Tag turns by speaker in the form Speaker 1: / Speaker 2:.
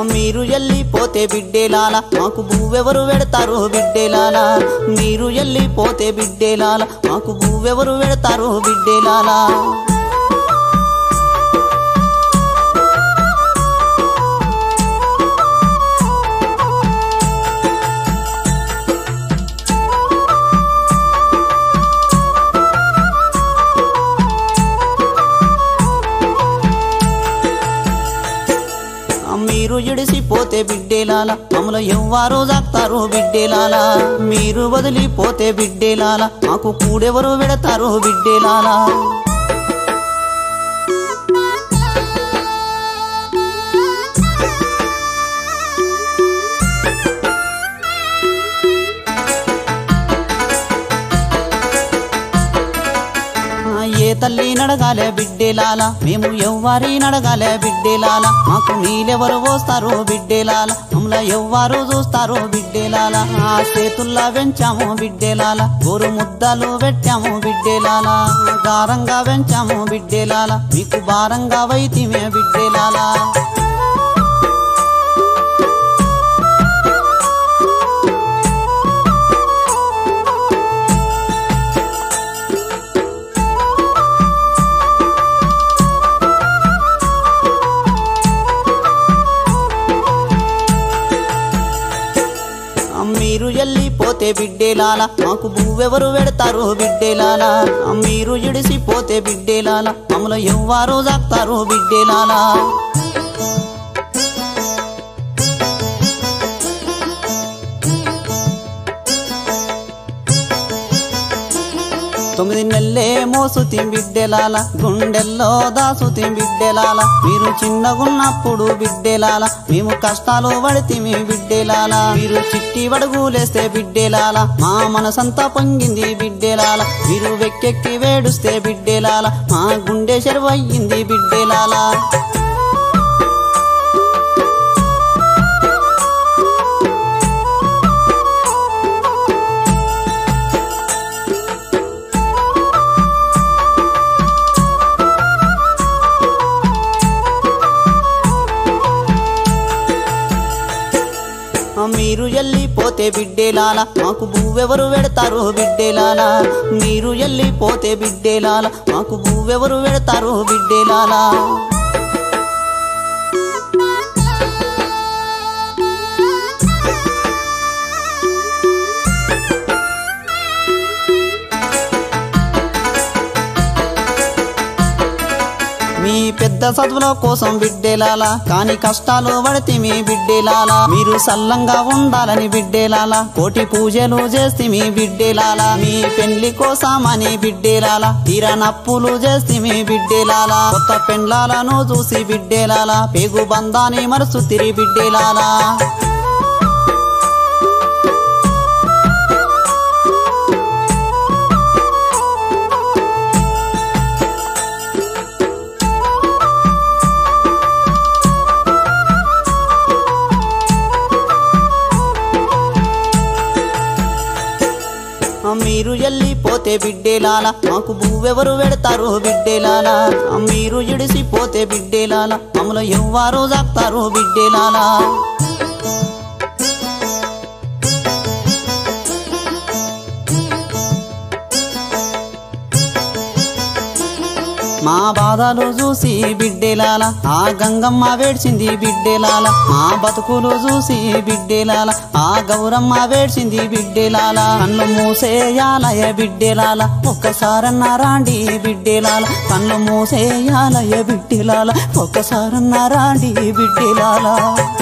Speaker 1: మీరు ఎల్లిపోతే బిడ్డేలాల మాకు భూవెవరు పెడతారు బిడ్డేలాల మీరు ఎల్లిపోతే బిడ్డేలాల మాకు భూవెవరు పెడతారు బిడ్డేలాల మీరు ఇడిసిపోతే బిడ్డేలాల మమ్మల్ని ఎవ్వారు జాక్తారు బిడ్డేలాల మీరు వదిలిపోతే బిడ్డేలాల మాకు కూడెవరు పెడతారు బిడ్డేలాల ఆ, ఏ తల్లి నడగాలే బిడ్డేలాల మేము ఎవ్వారి నడగాలే బిడ్డేలాల మాకు నీళ్ళెవరు పోస్తారు బిడ్డేలాల మమ్మల్ని ఎవ్వారు చూస్తారు బిడ్డేలాల ఆ చేతుల్లా పెంచాము బిడ్డేలాల గోరు ముద్దలు పెట్టాము బిడ్డేలాల గారంగా పెంచాము బిడ్డేలాల మీకు భారంగా వైతిమే బిడ్డేలాల మీరు ఎల్లిపోతే బిడ్డేలాల మాకు భూవెవరు పెడతారు బిడ్డేలాల మీరు ఇడిసిపోతే బిడ్డేలాల మమ్మల్ని ఎవ్వారు జాక్తారు బిడ్డేలాల తొమ్మిది నెల్లే మోసుతి బిడ్డెలాల గుండెల్లో దాసుతి బిడ్డెలాల మీరు చిన్నగున్నప్పుడు బిడ్డెలాల మేము కష్టాలు పడితిమి బిడ్డెలాల మీరు చిట్టి వడుగులేస్తే బిడ్డెలాల మా మనసంతా పొంగింది బిడ్డెలాల మీరు వెక్కెక్కి వేడుస్తే బిడ్డెలాల మా గుండె చెరువయ్యింది బిడ్డెలాల మీరు ఎల్లిపోతే బిడ్డేలాల మాకు భూవెవరు పెడతారు బిడ్డేలాల మీరు ఎల్లిపోతే బిడ్డేలాల మాకు భూవెవరు పెడతారు బిడ్డేలాల మీ పెద్ద చదువుల కోసం బిడ్డేలాల కాని కష్టాలు పడితే మీ బిడ్డేలాల మీరు సల్లంగా ఉండాలని బిడ్డేలాల కోటి పూజలు చేస్తే మీ బిడ్డేలాల మీ పెండ్లి కోసమని బిడ్డేలాల తీర నప్పులు చేస్తే మీ బిడ్డేలాల కొత్త పెండ్లాలను చూసి బిడ్డేలాల పేగు బంధాన్ని మనసు తిరి బిడ్డేలాల మీరు ఎల్లిపోతే బిడ్డేలాల మాకు భూవెవరు పెడతారు బిడ్డేలాల మీరు ఇడిసిపోతే బిడ్డేలాల మమ్మల్ని ఎవ్వారు జాక్తారు బిడ్డేలాల మా బాధలు చూసి బిడ్డేలాల ఆ గంగమ్మ వేడ్చింది బిడ్డేలాల మా బతుకులు చూసి బిడ్డేలాల ఆ గౌరమ్మ వేడ్చింది బిడ్డేలాల కళ్ళు మూసేయాలయ బిడ్డేలాల ఒక్కసారన్న రాండి బిడ్డేలాల కళ్ళు మూసేయాలయ బిడ్డేలాల ఒక్కసారన్న రాండి బిడ్డేలాల